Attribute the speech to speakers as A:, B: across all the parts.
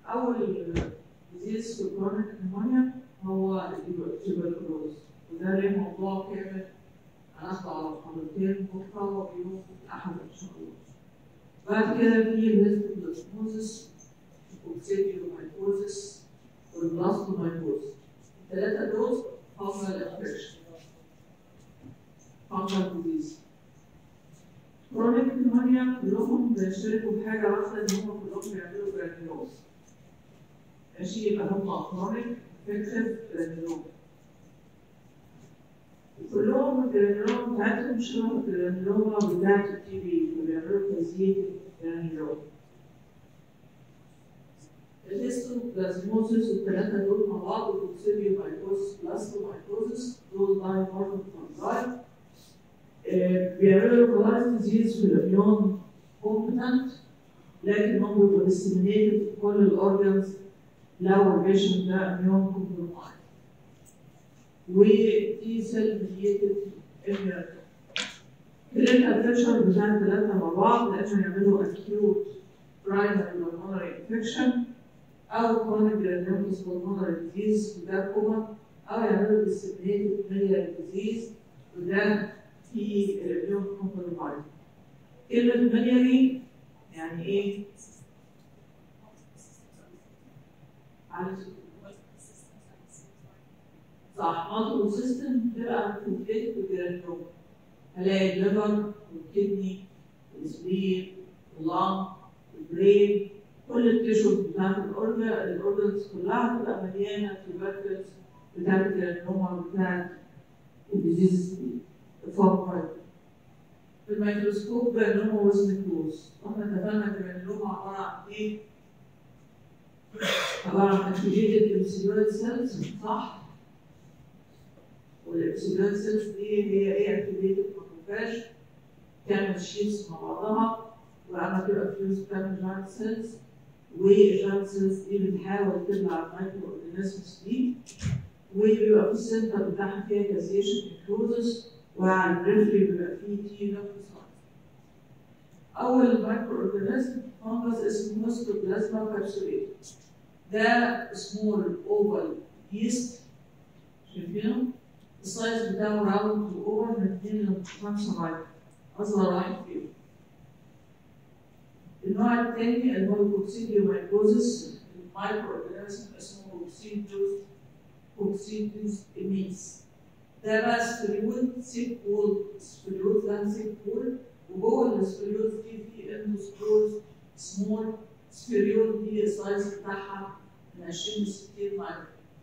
A: اول ديزيز في الكرونيك نيمونيا هو التوبركلوز وده ليه موضوع كامل هناخده على محاضرتين بكره ويوم الاحد ان شاء الله بعد كده في الهيستوبلازموزس والسيديومايكوزس والبلاستومايكوزس الثلاثه دول هم الانفكشن فانجل ديزيز كرونيك نيمونيا كلهم بيشتركوا في حاجه واحده ان هم كلهم بيعملوا جرانيولوز ماشي يبقى هم كرونيك انفكتيف جرانيولوز كلهم الجرانيولوما بتاعتهم شبه الجرانيولوما بتاعت التي بي اللي بيعملوا تزييد الجرانيولوما الهيستوبلازموزيس الثلاثة دول مع بعض والكوكسيديو مايكوزيس بلاستومايكوزيس دول داي مورفن فانزاي بيعملوا لوكالايز ديزيز في الاميون كومبتنت لكن هم بيبقوا ديسيمينيتد في كل الاورجنز لو البيشنت ده اميون كومبرومايز وتي سيل ميديتد اميونيتي كلينيكال بيكتشر بتاع الثلاثة مع بعض لازم يعملوا acute primary pulmonary infection أو chronic granulomatous pulmonary disease وده كوما أو يعملوا disseminated biliary disease وده في الاميون كومبرومايز كلمة biliary يعني إيه؟ معلش صح مالتيبل سيستم بتبقى كومبليت بالجرانيوم هلاقي الليفر والكدني والسبلين واللنج والبرين كل التيشوز بتاعت الاورجن الاورجنز كلها بتبقى مليانه تيوبركلز بتاعت الجرانيوما بتاعت الديزيز الفوق في الميكروسكوب جرانيوما وزن كلوز واحنا اتفقنا الجرانيوما عباره عن ايه؟ عباره عن اكتيفيتد انسيلويد سيلز صح؟ والاكسجين سيلز دي هي ايه اكتيفيتد ماكروفاج تعمل شيتس مع بعضها ولما تبقى فيوز بتعمل جاينت سيلز والجاينت سيلز دي بتحاول تبلع المايكرو اورجانيزمز دي وبيبقى في السنتر بتاعها فيها كازيشن انكلوزس وعلى الريفري بيبقى فيه تي ليمفوسايت اول مايكرو اورجانيزم فانجس اسمه هيستوبلازما كابسوليت ده سمول اوفال يست شايفينه؟ السايز بتاعه راوند واوفر من 2 ل 5 مايكرو اصغر واحد فيهم النوع الثاني اللي هو الكوكسيديو مايكوزيس المايكرو اورجانيزم اسمه كوكسيديوس كوكسيديوس اميس ده بقى سبريول سيك وول سبريول ده سيك وول وجوه السبريول دي في اندوسبورز سمول سبريول دي السايز بتاعها من 20 ل 60 مايكرو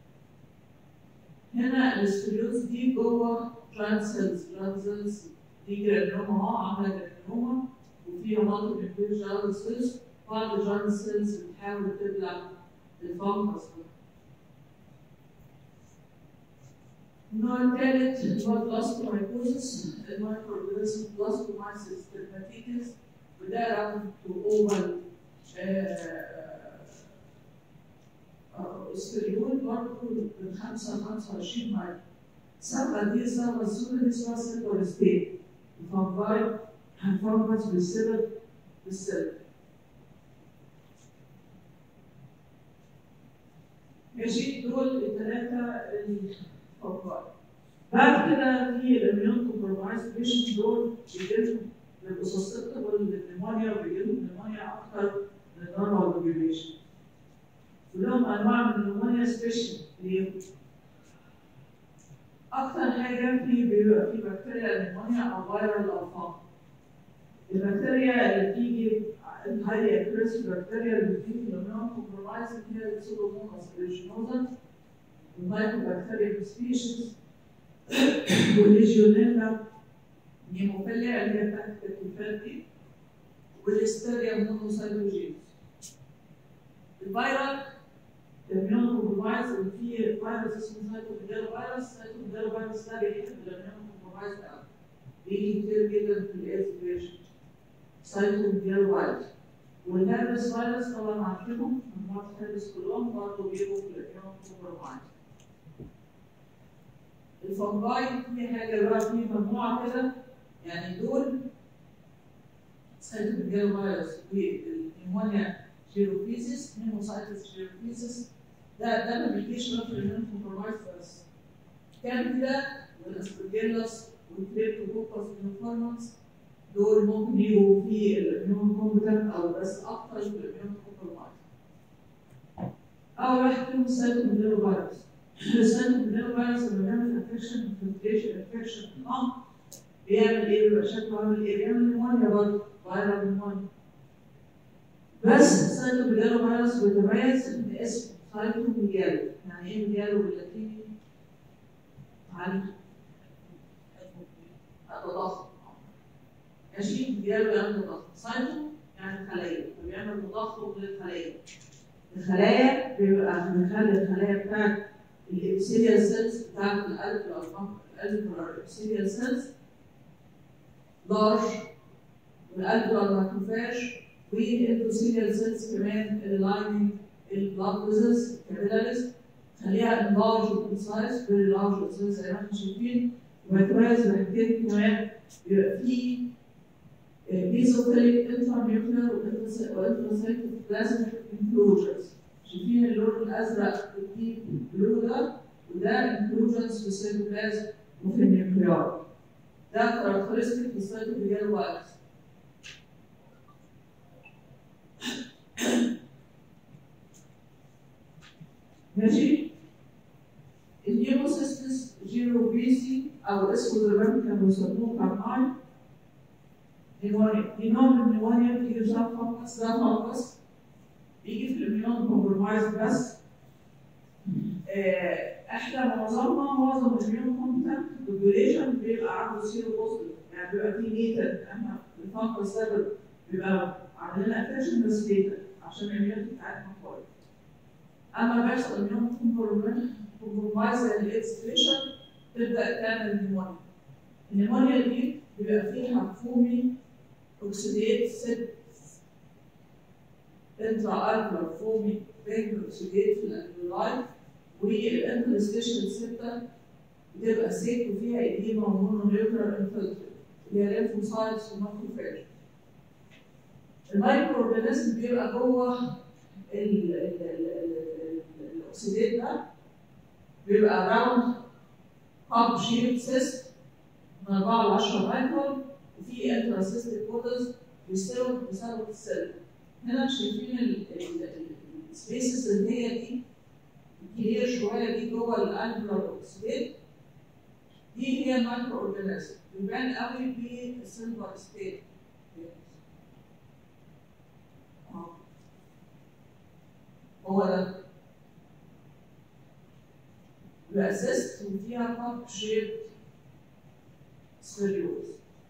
A: هنا السبريوز دي جوه جراند سيلز جراند سيلز دي جرانوما اهو عامله جرانوما وفيها مالتي نيوكلير جراند سيلز بعض الجراند سيلز بتحاول تبلع الفانجس النوع الثالث اللي هو بلاستومايكوزس المايكرو اورجانيزم بلاستومايسيس ديرماتيتس وده راوند تو اوفال اسبريول برضه من 5 ل 25 مايل الصبغه دي الصبغه السوداء دي اسمها سيلفر ستيت الفانفاي هنفرمت بالسبب بالسبب ماشي دول الثلاثه الفانفاي بعد كده في الاميون كومبرومايز بيشنت دول بيجيلهم بيبقوا سسبتبل للنيمونيا وبيجيلهم نيمونيا اكتر من النورمال بوبيوليشن كلهم انواع من النمونيا سبيشال ليه؟ اكتر حاجه في بيبقى في بكتيريا النمونيا او فيرال او فانج البكتيريا اللي بتيجي الهايلي اكريسيف بكتيريا اللي بتيجي في الاميون كومبرومايز هي السودوموناس ريجينوزا المايكرو بكتيريا سبيشيز والليجيونيلا نيموفيليا اللي هي بتاعت التكييفات دي والهستيريا مونوسايتوجينز الفيرال الاميون كومبرومايز اللي فيه فيروس اسمه سايتوميجالو فيروس سايتوميجالو فيروس ده بيحب الاميون كومبرومايز قوي بيجي كتير جدا في الايدز بيشنت سايتوميجالو فيروس والهيربس فيروس طبعا عارفينهم مجموعة الهيربس كلهم برضه بيجوا في الاميون كومبرومايز الفنجاي في حاجة بقى في مجموعة كده يعني دول سايتوميجالو فيروس والنيمونيا جيروفيزيس هيموسايتس جيروفيزيس ده ده ما بيجيش غير في الاميون كومبرومايز بس كان كده والاسبرجيلاس والكريبتوكوكس والفورمانس دول ممكن يجوا في الاميون كومبتنت او بس اكتر في الاميون كومبرومايز اول واحد فيهم السايتوميلو فيروس السايتوميلو فيروس لما بيعمل انفكشن انفكشن انفكشن بيعمل ايه؟ بيبقى شكله عامل ايه؟ بيعمل نمونيا برضه فايرال نمونيا بس السايتوميجالو فيروس بيتميز باسم سايتوميجالو يعني ايه ميجالو باللاتيني؟ عالي التضخم ماشي ميجالو يعني تضخم سايتو يعني خلايا فبيعمل تضخم للخلايا الخلايا بيبقى بنخلي الخلايا بتاعت الابسيليال سيلز بتاعت القلب القلب الابسيليال سيلز لارج والقلب الماكروفاج والاندوثيليال سيلز كمان اللايننج البلاد فيزلز كابيلاريز خليها انلارج ان سايز فيري لارج سايز زي ما احنا شايفين ويتميز بحاجتين كمان بيبقى فيه بيزوفيليك انترنيوكلير وانتراسيتيك بلازميك انكلوجنز شايفين اللون الازرق الديب بلو ده وده انكلوجنز في السيتوبلازم وفي النيوكليار ده كاركترستيك في السيتوبلازم فيروس ماشي النيوموسيستس جيروبيسي او اسمه زمان كانوا يسموه كارناي نيمونيا دي نوع من النيمونيا بتيجي بسبب فانجس ده فانجس بيجي في الاميون كومبرومايز بس آه، احنا معظمنا معظم الاميون كومبتنت البوبيوليشن بيبقى عنده سيرو بوزيتيف يعني بيبقى فيه نيتد احنا الفانجس ده بيبقى عامل لنا افكشن بس نيتد عشان الاميون بتاعتنا كويس اما بيحصل اميون كومبرومايز زي الاكسبريشن تبدا تعمل نيمونيا النيمونيا دي بيبقى فيها فومي اوكسيديت ست انترا الفر فومي بينج اوكسيديت في الانفلاي والانترستيشن سته بتبقى سيك وفيها اديما ومونونيوكلر انفلتريت اللي هي ليمفوسايتس وماكروفاج المايكرو اورجانيزم بيبقى جوه الاكسيديت ده بيبقى راوند كاب شيب سيست من 4 ل 10 مايكرون وفي انتراسيستيك بودز بيستوي بسبب السيل هنا شايفين السبيسز اللي هي دي الكبير شويه دي جوه الانجلر اوكسيديت دي هي المايكرو اورجانيزم بيبان قوي بالسيلفر ستيت هو ده بأسست وفيها كاب شيب سبيريوز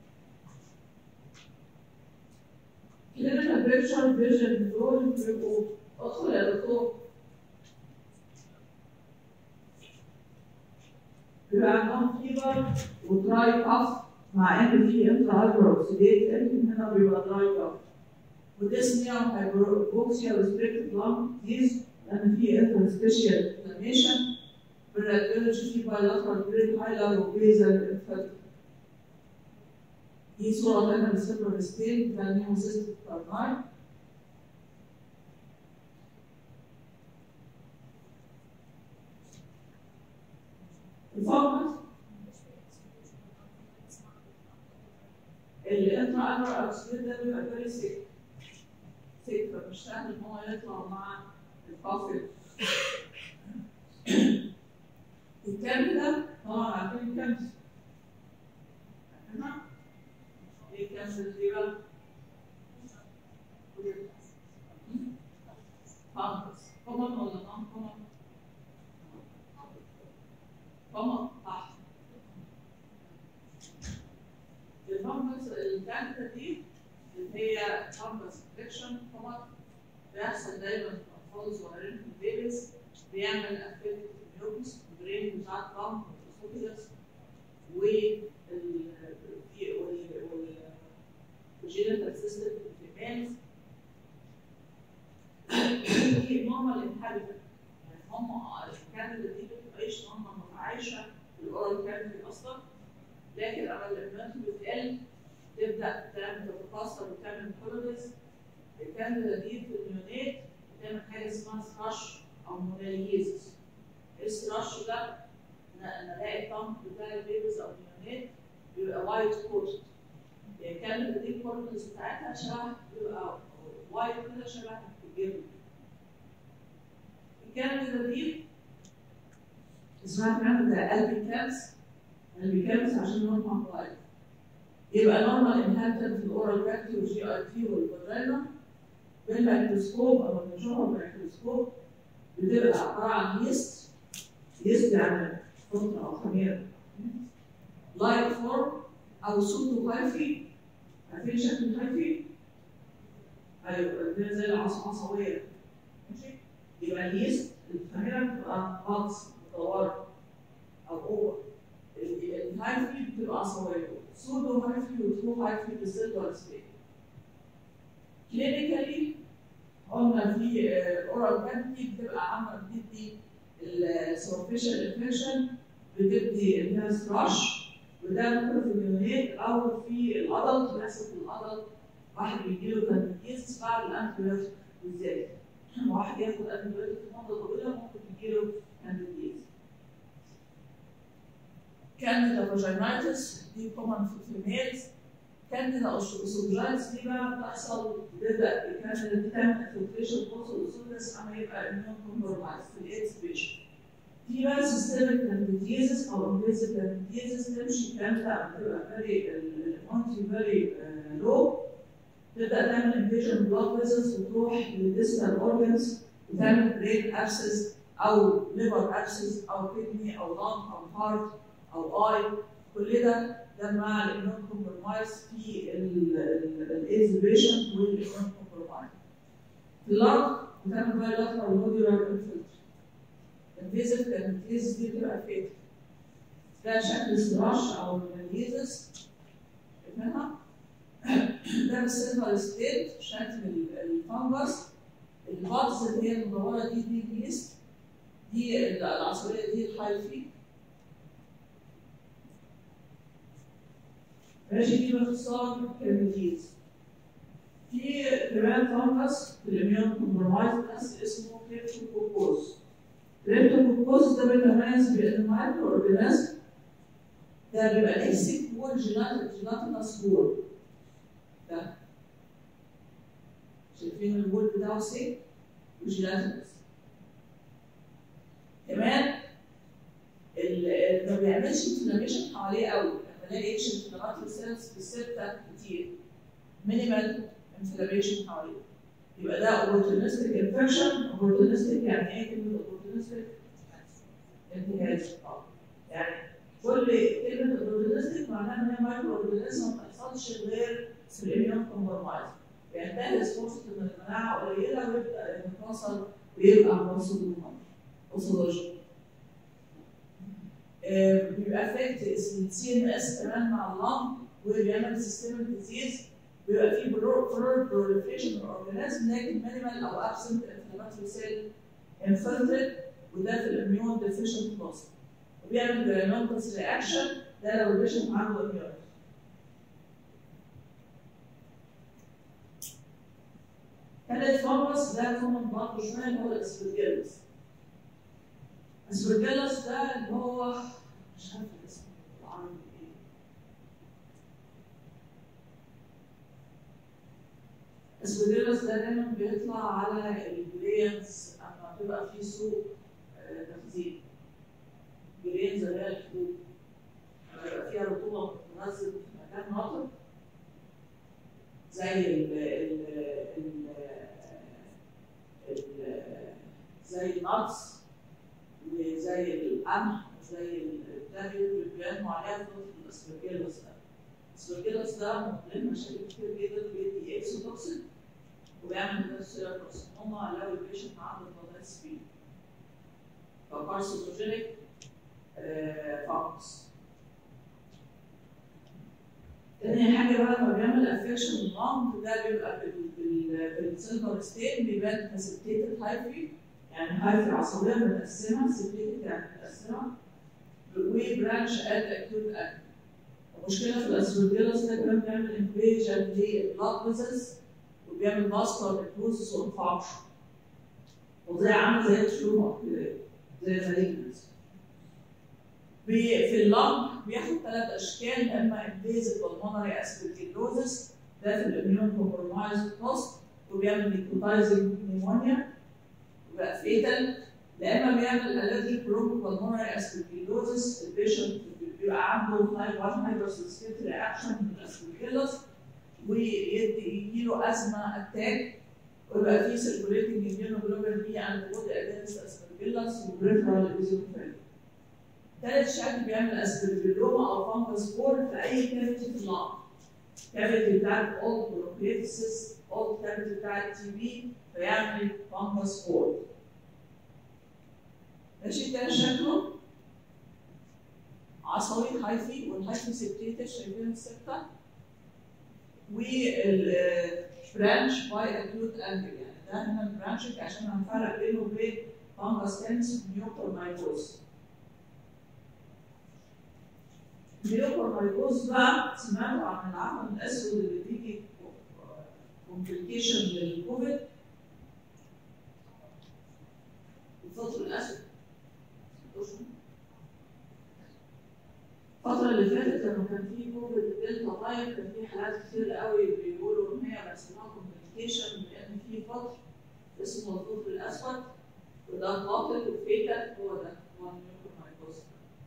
A: كلينيكال بيكتشر فيجن دول بيبقوا ادخل يا دكتور بيبقى عندهم فيبر ودراي كاف مع ان في انترا البر اوكسيديت لكن هنا بيبقى دراي كاف وديسنيا وهايبروكسيا ريستريكتد لانج ديز لان في انتر سبيشال انفلاميشن بالراديولوجي في بايلاترال برين هايلر وبيزل انفكت دي صورة تانية للسيبرال ستيل بتاع النيوموسيستيك كارناي الفوكس الانترا انر اوكسيد ده بيبقى فيري سيك سيك فمش سهل ان هو يطلع مع الكافي الكامل ده طبعا عارفين الكامل عارفينها؟ ايه الكامل دي بقى؟ فانكس كومن ولا نون كومن؟ كومن صح الفانكس الكامل دي اللي هي فانكس انفكشن كومن بيحصل دايما في الاطفال الصغيرين في البيبيز بيعمل افكت الميوكس البرين بتاع الطعم والاسوفيجاس وال والجينيتال سيستم في الفيميلز دي نورمال انهابيتنت يعني هم الكانديدا دي بتعيش نورمال عايشه في الاورال كافيتي اصلا لكن اما الاميونيتي بتقل تبدا تعمل تتكاثر وتعمل كولونيز الكانديدا دي في النيونات بتعمل حاجه اسمها ثراش او موناليزيس الثراش ده نلاقي الطنط بتاع البيبيز او النيونات بيبقى وايت كوت يعني الكانديدا دي الكورنز بتاعتها شبه بيبقى وايت كده شبه الجبن الكانديدا دي اسمها كانديدا البيكانس البيكانس عشان لونها وايت يبقى نورمال انهانتد في الاورال كافيتي والجي اي تي والفاجينا بالميكروسكوب او بنشوفها بالميكروسكوب بتبقى عباره عن يست يست يعني قطن او خميره لايت فورم او سودو هايفي عارفين شكل الهايفي؟ ايوه ده زي العصعصويه ماشي يبقى اليست الخميره بتبقى غطس مدوره او اوفر الهايفي بتبقى عصويه سودو هايفي وترو هايفي بالسيلفر ستيت كلينيكالي قلنا في اورال كافيتي بتبقى عامله بتدي السوبرفيشال انفكشن بتدي الناس رش وده ممكن في اليونات او في الادلت بيحصل في الادلت واحد بيجي له كانديديز بعد الانتيبيوتيك بالذات واحد ياخد انتيبيوتيك لمده طويله ممكن يجي له كانديديز كانديدا فاجينايتس دي كومن في الفيميلز كانديدا اوسوجايتس دي بقى بتحصل بتبدا الكانديدا دي تعمل انفلتريشن بوست الاوسوجايتس اما يبقى اميون كومبرومايز في الايدز بيشن في بقى سيستميك كانديديزس او انفيزيف كانديديزس تمشي كانديدا بتبقى فيري الانتي فيري لو تبدا تعمل انفيجن بلاد فيزلز وتروح للديستال اورجنز وتعمل برين ابسس او ليفر ابسس او كدني او لانج او هارت او اي كل ده ده مع الاميون كومبرومايز في الايدز بيشنت والاميون كومبرومايز في اللانج بتعمل بايلاترال موديولار انفلتر الفيزيت الفيزيت دي بتبقى فيت ده شكل سراش او الماليزس منها ده السيلفر ستيت شكل الفانجس البادز اللي هي المدوره دي دي اليست دي العصبيه دي الهايفي ماشي دي باختصار كلمتيز في كمان فانجس في الاميون كومبرومايز ناس اسمه كريبتوكوكوز الكريبتوكوكوز ده بيتميز بان المايكرو اورجانيزم ده بيبقى نفسك وول جيلاتينس وول ده شايفين الوول بتاعه سيك وجيلاتينس كمان ما بيعملش انفلاميشن حواليه قوي لما الاقي اتش انفلاماتوري سيلز في السته كتير مينيمال انفلاميشن حواليه يبقى ده اوبورتونستيك انفكشن اوبورتونستيك يعني ايه كلمه اوبورتونستيك؟ انتهاز يعني كل كلمه اوبورتونستيك معناها ان هي مايكرو اورجانيزم ما يحصلش غير في الاميون كومبرمايز بينتهز فرصه ان المناعه قليله ويبدا يتواصل ويبقى مرصود اوصولوجي بيبقى افكت السي ان اس كمان مع اللنج وبيعمل سيستمك ديزيز بيبقى فيه فلور بروليفريشن الاورجانيزم لكن مينيمال او ابسنت انفلاماتوري سيل انفلتريت وده في الاميون ديفيشنت بلس وبيعمل جرانومتس رياكشن ده لو البيشنت عنده اميون ثالث فانجس ده كومن برضه شويه اللي هو الاسبرجيلس الاسبرجيلس ده اللي هو مش عارف الاسم بالعربي ايه الاسبرجيلس ده دايما بيطلع على الجرينز اما بيبقى في سوق تخزين جرينز اللي هي الحبوب لما يبقى فيها رطوبه متنزل في مكان رطب زي ال ال ال ال زي النتس وزي القمح وزي الدبل بيبانوا عليها في الاسبرجيلوس ده الاسبرجيلوس ده له مشاكل كتير جدا بيدي اكسوتوكسين وبيعمل كارسينوما كارسينوما لو البيشنت عنده بلاد سبيد فكارسينوجينيك فانكس تاني حاجة بقى لما بيعمل افكشن اللنج ده بيبقى في السيلفر ستيت بيبان كاسبتيتد هايفي يعني هايفي عصبية متقسمة سبتيتد يعني متقسمة وبرانش اد اكيوت اكل المشكلة في الاسبرجيلوس ده كمان بيعمل انفيجن للبلاد فيزلز وبيعمل ماستر نكروزس وانفاركشن وزي عامل زي التيومر كده زي مالجنس في اللنج بياخد ثلاث اشكال يا اما انفيزيف بالمونري اسبرجيلوزس ده في الاميون كومبرومايز بوست وبيعمل نيكوتايزنج نيمونيا وبقى فيتال يا اما بيعمل الرجيك برونكو بالمونري اسبرجيلوزس البيشنت بيبقى عنده تايب 1 هايبرسنسيتيف رياكشن من الاسبرجيلوس ويجي له ازمه اتاك ويبقى فيه سيركوليتنج immunoglobulin بي عند بودي اجينست اسبرجيلوس وبريفرال ايزوفيل ثالث شكل بيعمل اسبرجيلوما او فانجس بول في اي كافيتي في اللنج كافيتي بتاعت اولد بروكليتسس اولد كافيتي بتاعت تي بي فيعمل فانجس بول ماشي ده شكله عصاوي هايفي والهايفي سبتيتس شايفين السته والبرانش باي اكيوت انجل يعني ده هنا البرانشنج عشان هنفرق بينه وبين فانجس تنس نيوكلومايكوز النيوكلومايكوز بقى سمعتوا عن العفن الاسود اللي بيجي كومبليكيشن للكوفيد الفطر الاسود الفترة اللي فاتت لما كان في كوفيد دلتا تايب كان في حالات كتير قوي بيقولوا ان هي بيحصلها كومبليكيشن لان في فطر اسمه الفطر الاسود وده قاتل وفيتال هو ده هو النيوكلومايكوز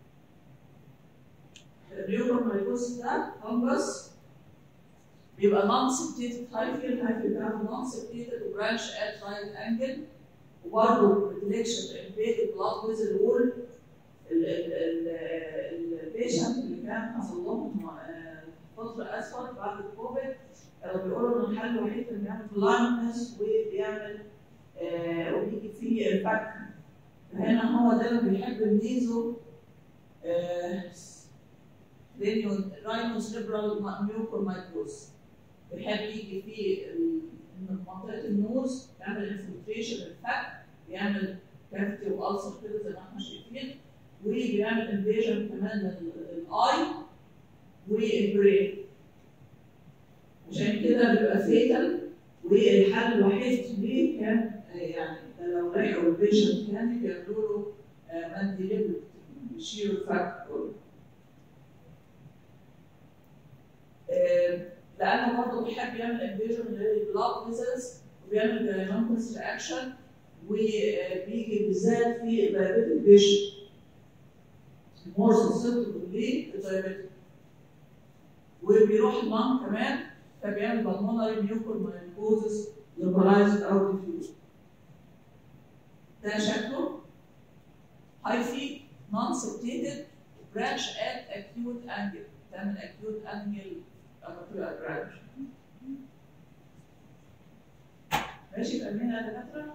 A: النيوكلومايكوز ده فنجس بيبقى نون سبتيتد هايفي الهايفي بتاعته نون سبتيتد وبرانش ات رايت انجل وبرضه ريفليكشن انفيد بلاد فيزل وول البيشنت اللي كان حصل لهم فطر اسود بعد الكوفيد كانوا بيقولوا ان الحل الوحيد انه يعمل بلايندنس وبيعمل آه وبيجي فيه الفك هنا هو ده اللي بيحب الميزو آه راينو سيربرال ميوكومايكوز بيحب يجي فيه منطقه النوز يعمل انفلتريشن الفك يعمل كافتي والسر كده زي ما احنا شايفين وبيعمل انفيجن كمان للاي والبرين عشان كده بيبقى فيتال والحل الوحيد ليه كان يعني لو لقوا البيشنت تاني بيعملوا له مانديليبل بيشيلوا الفك كله لانه برضه بيحب يعمل انفيجن للبلاد فيزلز وبيعمل جاينومبس رياكشن وبيجي بالذات في الدايابيتك بيشنت مور سنسيتيف للدايابيتك وبيروح اللنج كمان فبيعمل بالمونري ميوكورمايكوزس لوكالايزد او ديفيوز ده شكله هايفي نون سبتيتد برانش ات اكيوت انجل تعمل اكيوت انجل ابوتويا برانش ماشي فاهمين يا دكاتره؟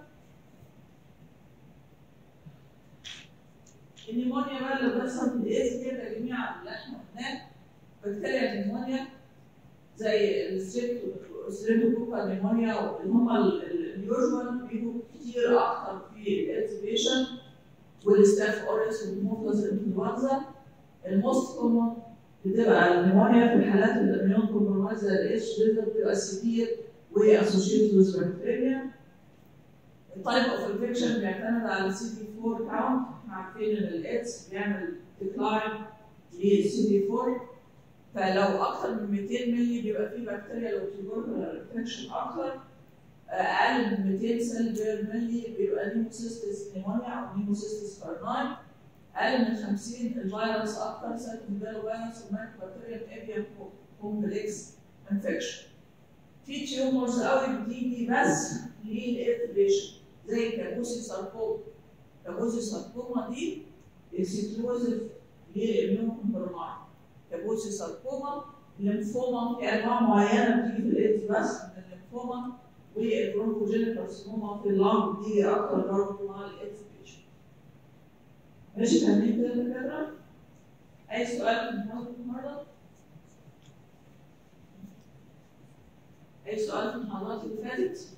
A: النيمونيا بقى اللي بتحصل في الايز كده يا جماعه اللي احنا قلناه بكتيريا النيمونيا زي الستريبتوكوكا نيمونيا اللي هم اليوجوال بيجوا كتير اكتر في الاكسبيشن والستاف اوريس والموفلس انفلونزا الموست كومون بتبقى النيمونيا في الحالات الاميون كومبرومايز زي الاتش بتبقى سيفير واسوشيتد ويز بكتيريا التايب اوف انفكشن بيعتمد على السي دي 4 كاونت احنا عارفين ان الايدز بيعمل ديكلاين للسي دي 4 فلو اكثر من 200 مللي بيبقى فيه بكتيريا لو تيوبركل انفكشن اكثر اقل من 200 سيل بير مللي بيبقى نيموسيستس نيمونيا او نيموسيستس كارناي اقل من 50 الفيروس اكثر سيتوميجالو فيروس ومايكروبكتيريا افيا كومبلكس انفكشن في تيومرز قوي بتيجي بس للانفليشن زي كابوسي ساركوما كابوسي ساركوما دي اكسكلوزيف للاميون كومبرومايز كابوسي ساركوما الليمفوما في انواع معينه بتيجي في الايدز بس من الليمفوما والبرونكوجينيك كارسينوما في اللنج بتيجي اكتر برضه مع الايدز بيشن ماشي فاهمين كده الدكاتره؟ اي سؤال في المحاضره النهارده؟ اي سؤال في المحاضرات اللي فاتت؟